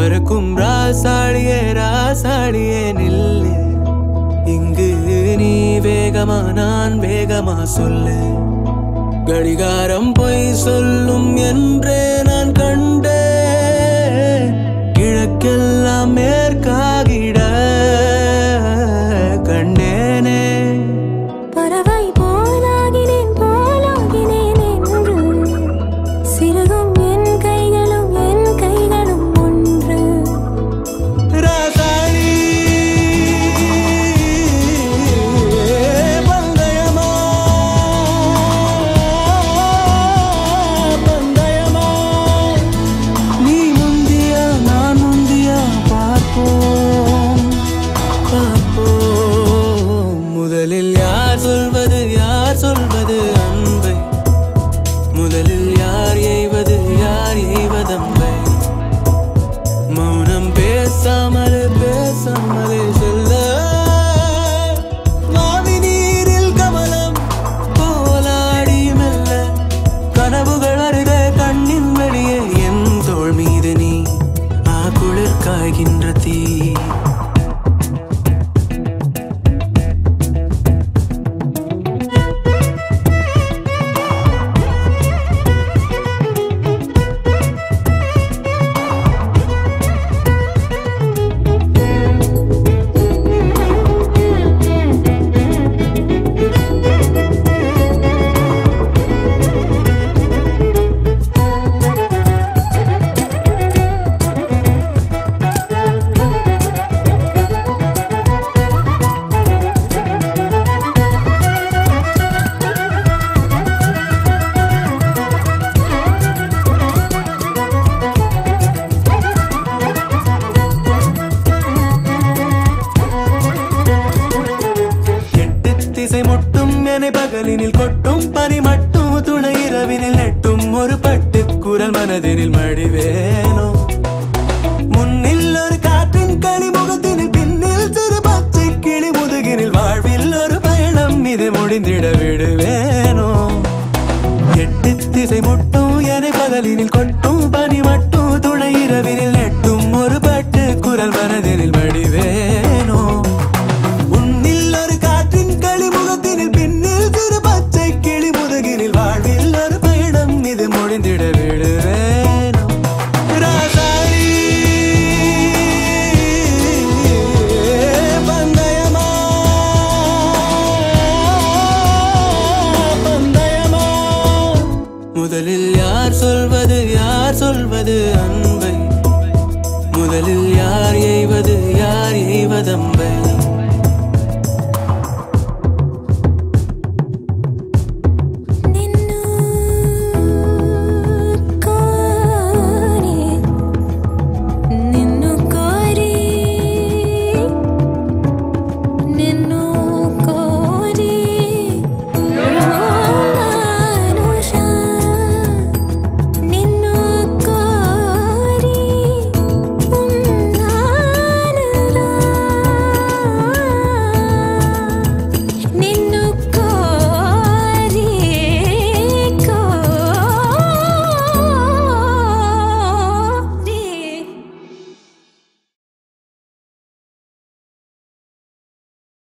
பறக்கும் ராசாடியே ராசாடியே நில்லு இங்கு நீ வேகமா நான் வேகமா சொல்லு கடிகாரம் பொய் சொல்லும் என்றே நான் கண்டேன் கிழக்கெல்லாம் மேற்காகிட கண்டேனே பறவை போலாகினேன் போலாகினேன் என்று சிறகும் என் கைகளும் என் கைகளும் ஒன்று ராசாளி பந்தயமா பந்தயமா நீ முந்தியா நான் முந்தியா பார்ப்போம் பார்ப்போம் முதலில் யார் சொல்வது யார் சொல்வது அன்பை முதலில் யார் எய்வது யார் எய்வதம்பை மௌனம் பேசாமலே பேசாமலே செல்ல மாவி நீரில் கமலம் போலாடி மெல்ல கனவுகள் அருகே கண்ணின் வெளியே என் தோள் மீது நீ ஆ குளிர் காய்கின்ற தீ எட்டு திசை முட்டும் என பகலினில் கொட்டும் பனி மட்டும் துணை இரவினில் நெட்டும் ஒரு பட்டு குரல் மனதினில் மடிவேனோ முன்னில் ஒரு காற்றின் களி முகத்தினில் பின்னில் சிறு பச்சை கிளி முதுகினில் வாழ்வில் ஒரு பயணம் இது முடிந்திட விடுவேனோ எட்டு திசை முட்டும் என பகலினில் கொட்டும் பனி மட்டும் துணை இரவினில் நெட்டும் ஒரு பட்டு குரல் மனதினில் மடிவேனோ உன்னில் ஒரு காற்றின் களி முகத்தினில் பின்னில் சிறு பச்சை கிளி முதுகினில் வாழ்வில் ஒரு பயணம் இது முடிந்திட விடுவேனோ ராசாளி பந்தயமா பந்தயமா முதலில் யார் சொல்வது யார் சொல்வது அன்பை முதலில் யார் எய்வது யார் எய்வதம்பை